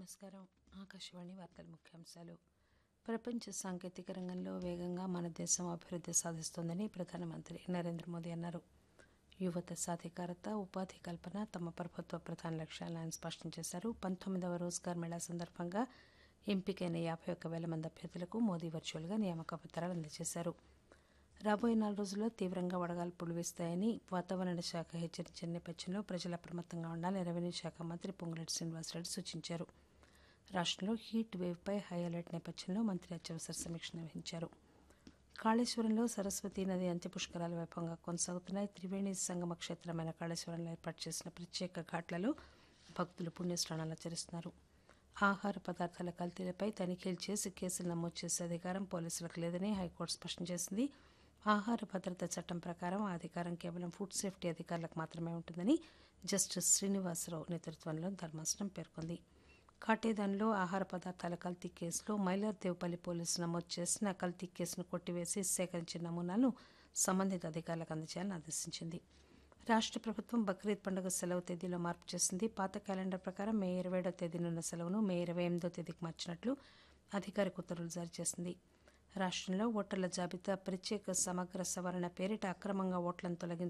నమస్కారం ఆకాశవాణి వార్తల ముఖ్యాంశాలు ప్రపంచ సాంకేతిక రంగంలో వేగంగా మన దేశం అభివృద్ధి సాధిస్తోందని ప్రధానమంత్రి నరేంద్ర మోదీ అన్నారు యువత సాధికారత ఉపాధి కల్పన తమ ప్రభుత్వ ప్రధాన లక్ష్యాలని ఆయన స్పష్టం చేశారు పంతొమ్మిదవ రోజ్గార్ మేళా సందర్భంగా ఎంపికైన యాభై ఒక్క వేల మంది అభ్యర్థులకు మోదీ వర్చువల్గా నియామక పత్రాలు అందజేశారు రాబోయే నాలుగు రోజుల్లో తీవ్రంగా వడగాల్పులు వీస్తాయని వాతావరణ శాఖ హెచ్చరించిన నేపథ్యంలో ప్రజలు అప్రమత్తంగా ఉండాలని రెవెన్యూ శాఖ మంత్రి పొంగులేటి శ్రీనివాసరెడ్డి సూచించారు రాష్టంలో హీట్ వేవ్పై హై అలర్ట్ నేపథ్యంలో మంత్రి అత్యవసర సమీక్ష నిర్వహించారు కాళేశ్వరంలో సరస్వతీ నది అంత్య పుష్కరాలు వైభవంగా కొనసాగుతున్నాయి త్రివేణి సంగమ క్షేత్రమైన కాళేశ్వరంలో ఏర్పాటు చేసిన ప్రత్యేక ఘాట్లలో భక్తులు పుణ్యస్నానాలు ఆచరిస్తున్నారు ఆహార పదార్థాల కల్తీలపై తనిఖీలు చేసి కేసులు నమోదు చేసే అధికారం పోలీసులకు లేదని హైకోర్టు స్పష్టం చేసింది ఆహార భద్రత చట్టం ప్రకారం ఆ అధికారం కేవలం ఫుడ్ సేఫ్టీ అధికారులకు మాత్రమే ఉంటుందని జస్టిస్ శ్రీనివాసరావు నేతృత్వంలో ధర్మాసనం పేర్కొంది కాటేదాన్లో ఆహార పదార్థాల కల్తీ కేసులో మైలార్దేవ్పల్లి పోలీసులు నమోదు చేసిన కల్తీ కేసును కొట్టివేసి సేకరించిన నమూనాలను సంబంధిత అధికారులకు అందజేయాలని ఆదేశించింది రాష్ట ప్రభుత్వం బక్రీద్ పండుగ సెలవు తేదీలో మార్పు చేసింది పాత క్యాలెండర్ ప్రకారం మే ఇరవై ఏడో తేదీనున్న సెలవును మే ఇరవై ఎనిమిదో తేదీకి మార్చినట్లు అధికారిక ఉత్తర్వులు జారీ చేసింది రాష్టంలో ఓటర్ల జాబితా ప్రత్యేక సమగ్ర సవరణ పేరిట అక్రమంగా ఓట్లను తొలగించారు